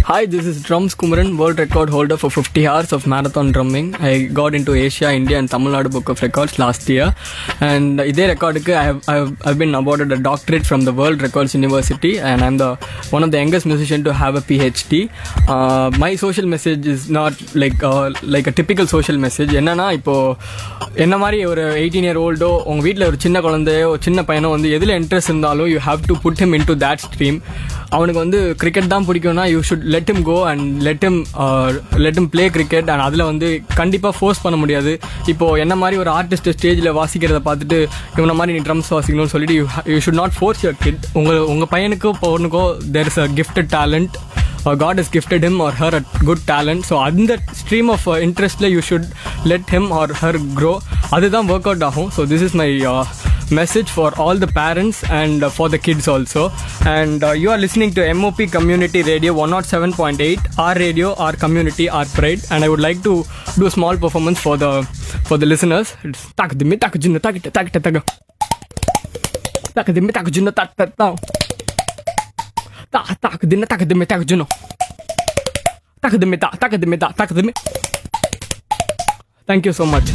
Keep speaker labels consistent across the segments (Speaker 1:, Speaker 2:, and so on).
Speaker 1: Hi, this is Drums Kumaran, world record holder for 50 hours of marathon drumming. I got into Asia, India, and Tamil Nadu Book of Records last year. And இதே ரெக்கார்டுக்கு I have, I have I've been awarded a doctorate from the World Records University, and I'm the one of the youngest musician to have a PhD. Uh, my social message is not like uh, like a typical social message. என்னன்னா இப்போ என்ன மாதிரி ஒரு eighteen year ஓல்டோ உங்க வீட்டில் ஒரு சின்ன குழந்தையோ ஒரு சின்ன பையனோ வந்து எதில் இன்ட்ரெஸ்ட் இருந்தாலும் you have to put him into that stream அவனுக்கு வந்து கிரிக்கெட் தான் பிடிக்கும்னா you should let him go and let him let him play cricket and அதில் வந்து கண்டிப்பாக ஃபோர்ஸ் பண்ண முடியாது இப்போ என்ன மாதிரி ஒரு ஆர்டிஸ்ட் ஸ்டேஜில் வாசிக்கிறத பார்த்துட்டு இவனை மாதிரி நீ ட்ரம்ஸ் வாசிக்கணும்னு சொல்லிட்டு you you should not force your kid உங்கள் உங்கள் பையனுக்கோ பொண்ணுக்கோ there is a gifted talent uh, God has gifted him or her a good talent. So அந்த stream of uh, interestல you should let him or her grow. அதுதான் work out ஆகும். So this is my uh, message for all the parents and uh, for the kids also. And uh, you are listening to MOP Community Radio 107.8. Our radio, our community, our pride. And I would like to do a small performance for the for the listeners. It's tak dimi tak jinna tak tak tak tak tak dimi tak jinna tak tak tak tak tak dimi tak dimi tak jinna tak dimi tak tak dimi tak tak dimi Thank you so much.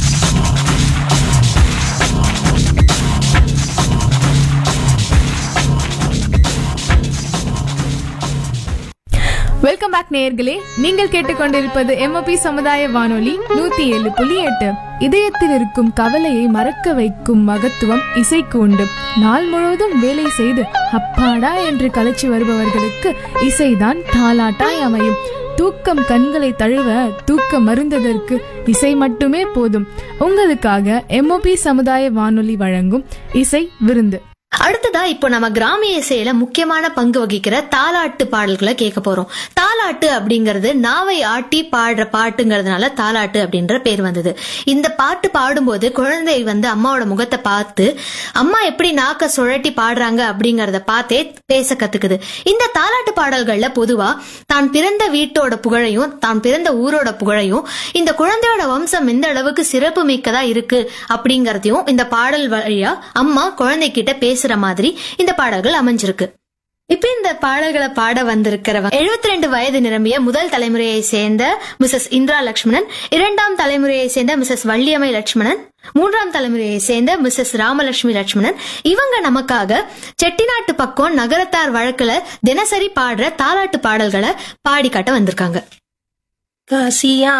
Speaker 2: Welcome back நேயர்களே நீங்கள் கேட்டுக்கொண்டிருப்பது MOP சமுதாய வானொலி நூத்தி ஏழு புள்ளி எட்டு இதயத்தில் இருக்கும் கவலையை மறக்க வைக்கும் மகத்துவம் இசைக்கு உண்டு நாள் முழுவதும் வேலை செய்து அப்பாடா என்று கலைச்சு வருபவர்களுக்கு இசைதான் தாலாட்டாய் அமையும் தூக்கம் கண்களை தழுவ தூக்கம் மருந்ததற்கு இசை மட்டுமே போதும் உங்களுக்காக எம்ஓபி சமுதாய வானொலி வழங்கும் இசை விருந்து
Speaker 3: அடுத்ததா இப்போ நம்ம கிராமிய இசையில முக்கியமான பங்கு வகிக்கிற தாலாட்டு பாடல்களை கேட்க போறோம் தாலாட்டு அப்படிங்கிறது நாவை ஆட்டி பாடுற பாட்டுங்கிறதுனால தாலாட்டு அப்படின்ற பேர் வந்தது இந்த பாட்டு பாடும்போது குழந்தை வந்து அம்மாவோட முகத்தை பார்த்து அம்மா எப்படி நாக்க சுழட்டி பாடுறாங்க அப்படிங்கறத பார்த்தே பேச கத்துக்குது இந்த தாலாட்டு பாடல்கள்ல பொதுவா தான் பிறந்த வீட்டோட புகழையும் தான் பிறந்த ஊரோட புகழையும் இந்த குழந்தையோட வம்சம் எந்த அளவுக்கு சிறப்பு மிக்கதா இருக்கு அப்படிங்கறதையும் இந்த பாடல் வழியா அம்மா குழந்தைகிட்ட பேசுற மாதிரி இந்த பாடல்கள் அமைஞ்சிருக்கு இப்ப இந்த பாடல்களை பாட வந்திருக்கிறவங்க எழுபத்தி ரெண்டு வயது நிரம்பிய முதல் தலைமுறையை சேர்ந்த மிசஸ் இந்திரா லட்சுமணன் இரண்டாம் தலைமுறையை சேர்ந்த மிசஸ் வள்ளியம்மை லட்சுமணன் மூன்றாம் தலைமுறையை சேர்ந்த மிசஸ் ராமலட்சுமி லட்சுமணன் இவங்க நமக்காக செட்டிநாட்டு பக்கம் நகரத்தார் வழக்குல தினசரி பாடுற தாலாட்டு பாடல்களை பாடி காட்ட வந்திருக்காங்க
Speaker 4: காசியா